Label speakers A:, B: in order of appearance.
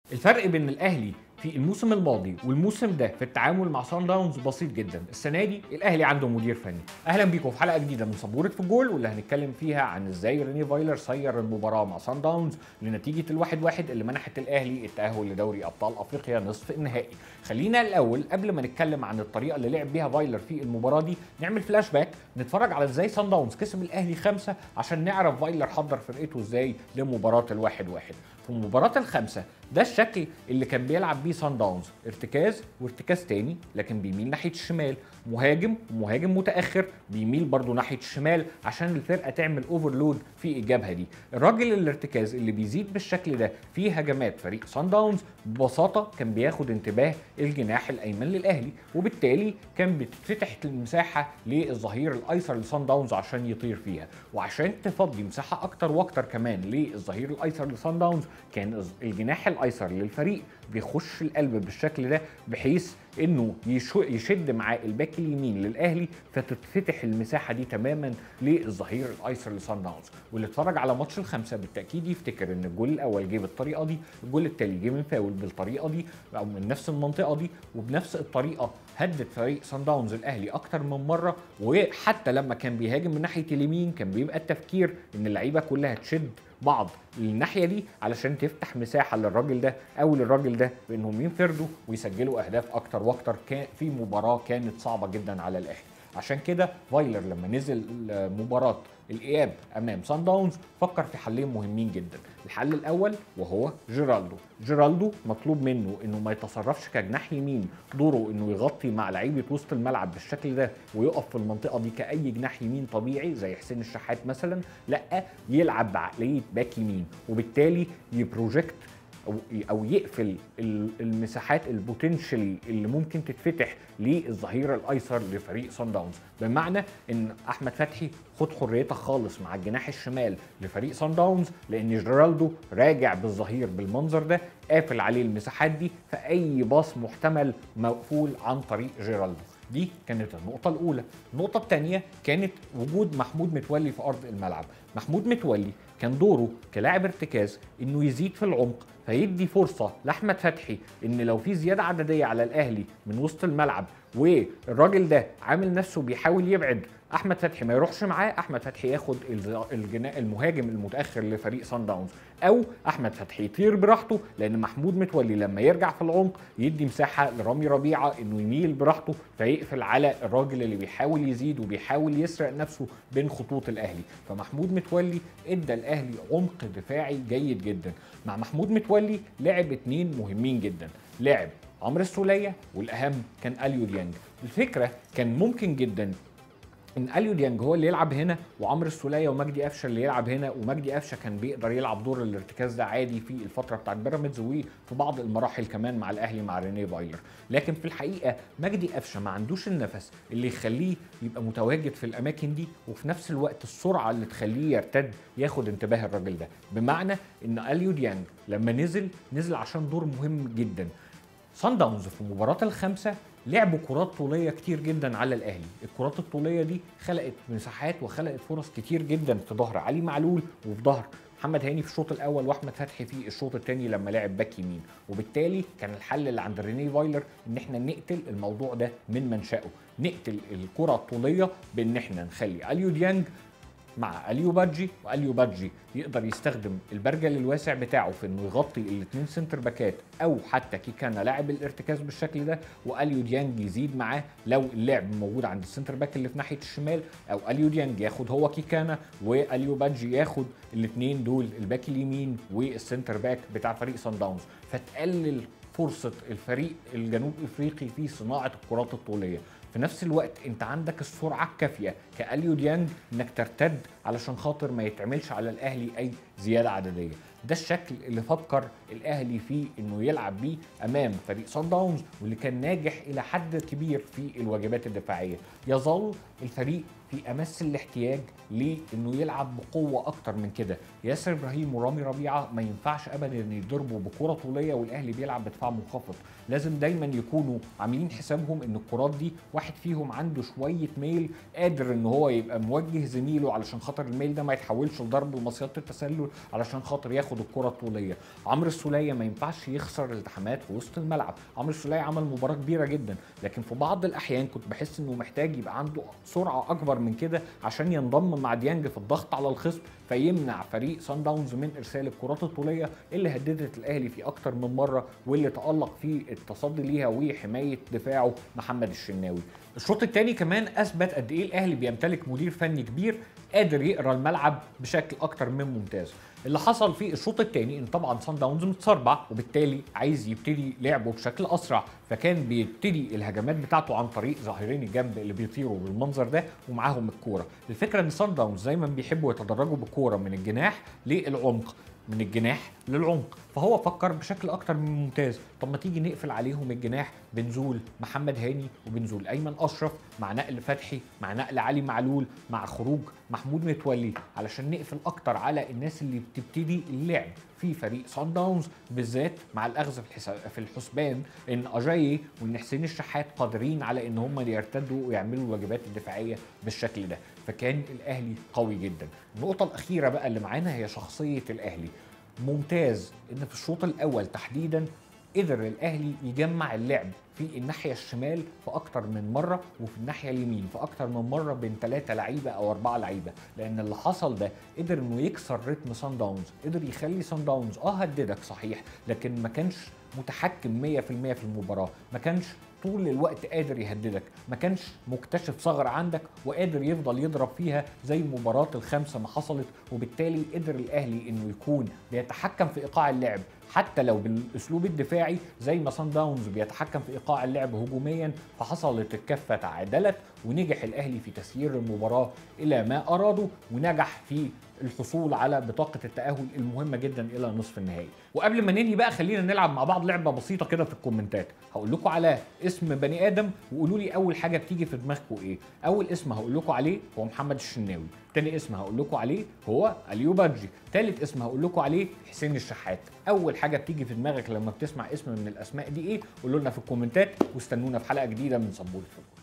A: الفرق بين الاهلي في الموسم الماضي والموسم ده في التعامل مع سان داونز بسيط جدا السنه دي الاهلي عنده مدير فني اهلا بيكم في حلقه جديده من سبوره في الجول واللي هنتكلم فيها عن ازاي ريني فايلر سير المباراه مع سان داونز لنتيجه الواحد واحد اللي منحت الاهلي التاهل لدوري ابطال افريقيا نصف النهائي خلينا الاول قبل ما نتكلم عن الطريقه اللي لعب بيها فايلر في المباراه دي نعمل فلاش باك نتفرج على ازاي سان داونز كسب الاهلي خمسه عشان نعرف فايلر حضر فرقته ازاي لمباراه الواحد واحد في مباراه الخمسه ده الشكل اللي كان بيلعب بيه سان داونز ارتكاز وارتكاز تاني لكن بيميل ناحيه الشمال مهاجم ومهاجم متاخر بيميل برضه ناحيه الشمال عشان الفرقه تعمل اوفرلود في الجبهه دي الراجل الارتكاز اللي بيزيد بالشكل ده في هجمات فريق سان داونز ببساطه كان بياخد انتباه الجناح الايمن للاهلي وبالتالي كان بتتفتح المساحه للظهير الايسر لسان داونز عشان يطير فيها وعشان تفضي مساحه اكتر واكتر كمان للظهير الايسر لسان داونز كان الجناح الايسر للفريق بيخش القلب بالشكل ده بحيث انه يشد معاه الباك اليمين للاهلي فتتفتح المساحه دي تماما للظهير الايسر لسان داونز واللي اتفرج على ماتش الخمسه بالتاكيد يفتكر ان الجول الاول جه بالطريقه دي الجول الثاني جه من فاول بالطريقه دي او من نفس المنطقه دي وبنفس الطريقه هدد فريق سان داونز الاهلي اكتر من مره وحتى لما كان بيهاجم من ناحيه اليمين كان بيبقى التفكير ان اللعيبه كلها تشد بعض الناحيه دي علشان تفتح مساحه للراجل ده او للراجل ده بانهم ينفردوا ويسجلوا اهداف اكتر واكتر كان في مباراه كانت صعبه جدا على الاهلي عشان كده فايلر لما نزل مباراه الاياب امام سان داونز فكر في حلين مهمين جدا الحل الاول وهو جيرالدو جيرالدو مطلوب منه انه ما يتصرفش كجناح يمين دوره انه يغطي مع لعيبه وسط الملعب بالشكل ده ويقف في المنطقه دي كاي جناح يمين طبيعي زي حسين الشحات مثلا لا يلعب بعقليه باك يمين وبالتالي يبروجكت او او يقفل المساحات البوتنشال اللي ممكن تتفتح للظهير الايسر لفريق سان داونز بمعنى ان احمد فتحي خد حريتك خالص مع الجناح الشمال لفريق سان داونز لان جيرالدو راجع بالظهير بالمنظر ده قافل عليه المساحات دي فاي باص محتمل مقفول عن طريق جيرالدو دي كانت النقطة الأولى، النقطة الثانية كانت وجود محمود متولي في أرض الملعب، محمود متولي كان دوره كلاعب ارتكاز إنه يزيد في العمق فيدي فرصة لأحمد فتحي إن لو في زيادة عددية على الأهلي من وسط الملعب والراجل ده عامل نفسه بيحاول يبعد احمد فتحي ما يروحش معاه احمد فتحي ياخد الجناح المهاجم المتاخر لفريق سان داونز او احمد فتحي يطير براحته لان محمود متولي لما يرجع في العمق يدي مساحه لرامي ربيعه انه يميل براحته فيقفل على الراجل اللي بيحاول يزيد وبيحاول يسرق نفسه بين خطوط الاهلي فمحمود متولي ادى الاهلي عمق دفاعي جيد جدا مع محمود متولي لعب اتنين مهمين جدا لعب عمرو السوليه والاهم كان اليو ديانج الفكره كان ممكن جدا ان اليو ديانج هو اللي يلعب هنا وعمرو السوليه ومجدي قفشه اللي يلعب هنا ومجدي قفشه كان بيقدر يلعب دور الارتكاز ده عادي في الفتره بتاعت بيراميدز وفي بعض المراحل كمان مع الاهلي مع رينيه فايلر لكن في الحقيقه مجدي قفشه ما عندوش النفس اللي يخليه يبقى متواجد في الاماكن دي وفي نفس الوقت السرعه اللي تخليه يرتد ياخد انتباه الراجل ده بمعنى ان اليو ديانج لما نزل نزل عشان دور مهم جدا سان داونز في مباراه الخمسه لعبوا كرات طوليه كتير جدا على الاهلي الكرات الطوليه دي خلقت مساحات وخلقت فرص كتير جدا في ظهر علي معلول وفي ظهر محمد هاني في الشوط الاول واحمد فتحي في الشوط الثاني لما لعب باك يمين وبالتالي كان الحل اللي عند ريني فايلر ان احنا نقتل الموضوع ده من منشاه نقتل الكره الطوليه بان احنا نخلي اليو ديانج مع اليو بادجي واليو بادجي يقدر يستخدم البرجل الواسع بتاعه في انه يغطي الاثنين سنتر باكات او حتى كيكانا لاعب الارتكاز بالشكل ده واليو ديانج يزيد معاه لو اللعب موجود عند السنتر باك اللي في ناحيه الشمال او اليو ديانج ياخد هو كيكانا واليو بادجي ياخد الاثنين دول الباك اليمين والسنتر باك بتاع فريق سان داونز فتقلل فرصه الفريق الجنوب افريقي في صناعه الكرات الطوليه في نفس الوقت انت عندك السرعه الكافيه كاليو ديانج انك ترتد علشان خاطر ما يتعملش على الاهلي اي زياده عدديه ده الشكل اللي فكر الاهلي فيه انه يلعب بيه امام فريق سان داونز واللي كان ناجح الى حد كبير في الواجبات الدفاعيه يظل الفريق في امس الاحتياج لانه يلعب بقوه اكتر من كده ياسر ابراهيم ورامي ربيعه ما ينفعش ابدا ان يضربوا بكره طوليه والاهلي بيلعب بدفاع منخفض لازم دايما يكونوا عاملين حسابهم ان الكرات دي واحد فيهم عنده شويه ميل قادر ان هو يبقى موجه زميله علشان خاطر الميل ده ما يتحولش لضرب ومصيده التسلل علشان خاطر ياخد الكره الطوليه عمرو السوليه ما ينفعش يخسر التحامات في وسط الملعب عمرو السوليه عمل مباراه كبيره جدا لكن في بعض الاحيان كنت بحس انه محتاج يبقى عنده سرعه اكبر من كده عشان ينضم مع ديانج في الضغط على الخصم فيمنع فريق سان داونز من ارسال الكرات الطوليه اللي هددت الاهلي في اكتر من مره واللي تالق في التصدي ليها وحمايه دفاعه محمد الشناوي الشوط الثاني كمان اثبت قد ايه الاهلي بيمتلك مدير فني كبير قادر يقرا الملعب بشكل اكتر من ممتاز اللي حصل في الشوط الثاني ان طبعا سان داونز متسربع وبالتالي عايز يبتدي لعبه بشكل اسرع فكان بيبتدي الهجمات بتاعته عن طريق ظاهرين الجنب اللي بيطيروا بالمنظر ده ومعاهم الكوره الفكره ان سان داونز دايما بيحبوا يتدرجوا بالكوره من الجناح للعمق من الجناح للعمق فهو فكر بشكل اكتر من ممتاز طب ما تيجي نقفل عليهم الجناح بنزول محمد هاني وبنزول ايمن اشرف مع نقل فتحي مع نقل علي معلول مع خروج محمود متولي علشان نقفل اكتر على الناس اللي بتبتدي اللعب في فريق سان داونز بالذات مع الاخذ في الحساب في الحسبان ان اجاي وان حسين الشحات قادرين على ان هم يرتدوا ويعملوا الواجبات الدفاعيه بالشكل ده فكان الاهلي قوي جدا النقطه الاخيره بقى اللي معانا هي شخصيه الاهلي ممتاز ان في الشوط الاول تحديدا قدر الاهلي يجمع اللعب في الناحيه الشمال في اكتر من مره وفي الناحيه اليمين في اكتر من مره بين ثلاثه لعيبه او اربعه لعيبه لان اللي حصل ده قدر انه يكسر رتم سان داونز قدر يخلي سان داونز اه هددك صحيح لكن ما كانش متحكم 100% في المباراه ما كانش طول الوقت قادر يهددك ما كانش مكتشف ثغر عندك وقادر يفضل يضرب فيها زي مباراة الخمسة ما حصلت وبالتالي قدر الأهلي إنه يكون بيتحكم في إيقاع اللعب حتى لو بالاسلوب الدفاعي زي ما سان داونز بيتحكم في ايقاع اللعب هجوميا فحصلت الكفه تعادلت ونجح الاهلي في تسيير المباراه الى ما اراده ونجح في الحصول على بطاقه التاهل المهمه جدا الى نصف النهائي وقبل ما ننهي بقى خلينا نلعب مع بعض لعبه بسيطه كده في الكومنتات هقول لكم على اسم بني ادم وقولوا لي اول حاجه بتيجي في دماغكم ايه اول اسم هقول لكم عليه هو محمد الشناوي تاني اسم هقول لكم عليه هو اليوبادجي تالت اسم هقول لكم عليه حسين الشحات اول حاجه بتيجي في دماغك لما بتسمع اسم من الاسماء دي ايه قولوا لنا في الكومنتات واستنونا في حلقه جديده من سبوره الفوتبول